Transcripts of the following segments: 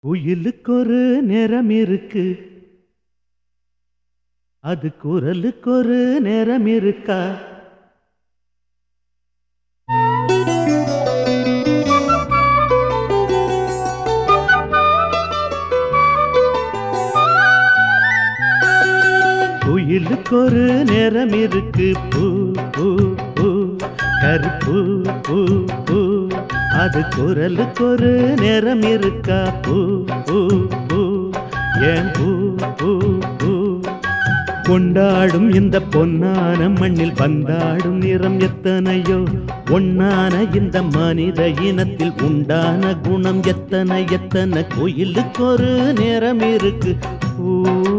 குயிலுக்கு ஒரு நிறம் இருக்கு அது குரலுக்கு ஒரு நிறம் இருக்கா குயிலுக்கு ஒரு நிறம் இருக்கு பூ பூ பூ கருப்பு பூ பூ அது குரலுக்கு ஒரு நிறம் இருக்கா பூ பூ பூ ஏன் பூ பூ பூ கொண்டாடும் இந்த பொன்னான மண்ணில் வந்தாடும் நிறம் எத்தனையோ ஒன்னான இந்த மனித இனத்தில் உண்டான குணம் எத்தனை எத்தனை கோயிலுக்கு ஒரு நிறம் இருக்கு ஊ.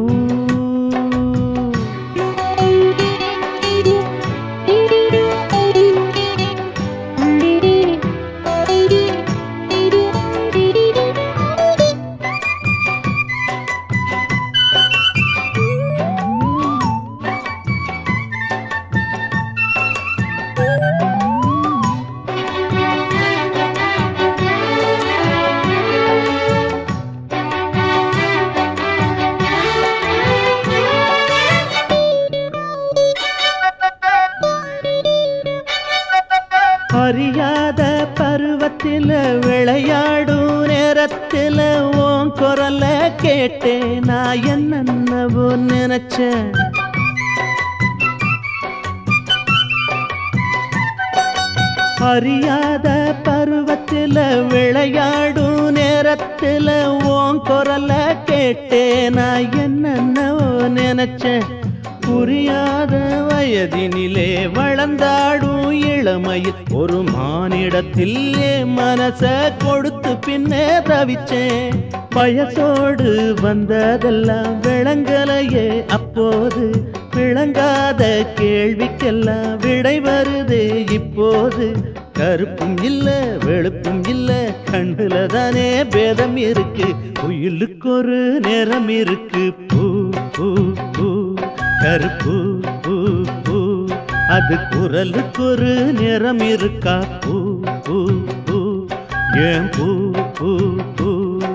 அறியாத பருவத்தில விளையாடும் நேரத்தில உன் குரல கேட்டேன் நான் என்னென்னவோ நினைச்சேன் அறியாத பருவத்தில விளையாடும் நேரத்தில உன் குரல கேட்டேன் நான் என்னென்னவோ நினைச்சேன் புரியாத வயதினிலே வளர்ந்தாடும் இளமையில் ஒரு மானிடத்தில் என் மனச கொடுத்து பின்னே தவிச்சேன் வயசோடு வந்ததெல்லாம் விளங்கலையே அப்போது விளங்காத கேள்விக்கெல்லாம் விடை வருது இப்போது கருப்பும் இல்ல வெளுப்பும் இல்ல கண்ணுல தானே பேதம் இருக்கு குயிலுக்கு ஒரு நிறம் இருக்கு பூ பூ பூ கருப்பு பூ பூ அது குரலுக்கு ஒரு நிறம் இருக்கா பூ பூ பூ ஏன் பூ பூ பூ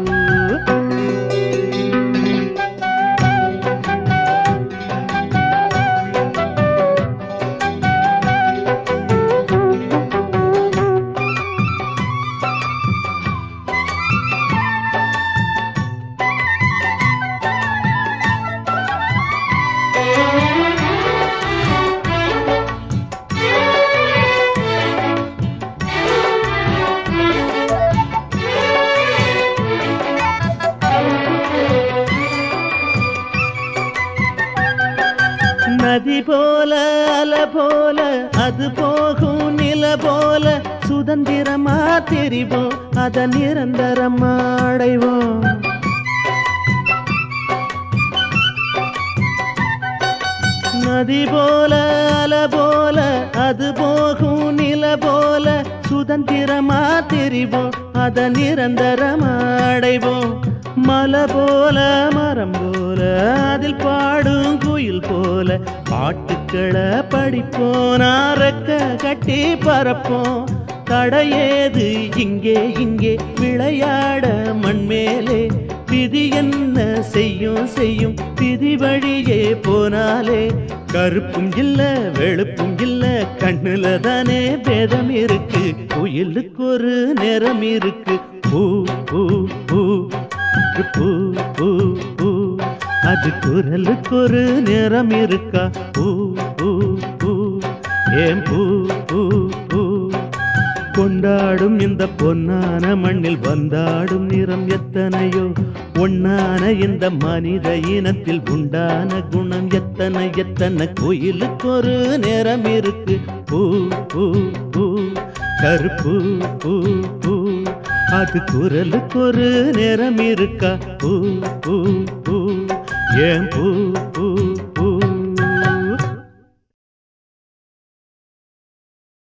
நதி போல அல போல அது போகும் நில போல சுதந்திரமா தெரிவோம் அத நிரந்தரமா அடைவோம் நதி போல அல போல அது போகும் நில போல சுதந்திரமா தெரிவோம் அத நிரந்தரமா அடைவோம் மலை போல மரம் போல அதில் பாடும் குயில் போல பாட்டுக்களை படிப்போம் நாரக்க கட்டி பறப்போம் தடையேது இங்கே இங்கே விளையாட மண்மேலே விதி என்ன செய்யும் செய்யும் விதி வழியே போனாலே கருப்பும் இல்ல வெளுப்பும் இல்ல கண்ணுல தானே பேதம் இருக்கு குயிலுக்கு ஒரு நிறம் இருக்கு பூ பூ பூ பூ பூ பூ அது குரலுக்கு ஒரு நிறம் இருக்கா பூ பூ பூ ஏன் பூ பூ பூ கொண்டாடும் இந்த பொன்னான மண்ணில் வந்தாடும் நிறம் எத்தனையோ ஒன்னான இந்த மனித இனத்தில் உண்டான குணம் எத்தனை எத்தனை கோயிலுக்கு ஒரு நிறம் இருக்கு பூ பூ பூ கருப்பு பூ பூ அது குரலுக்கு ஒரு நிறம் இருக்கா பூ பூ பூ ஏன் பூ பூ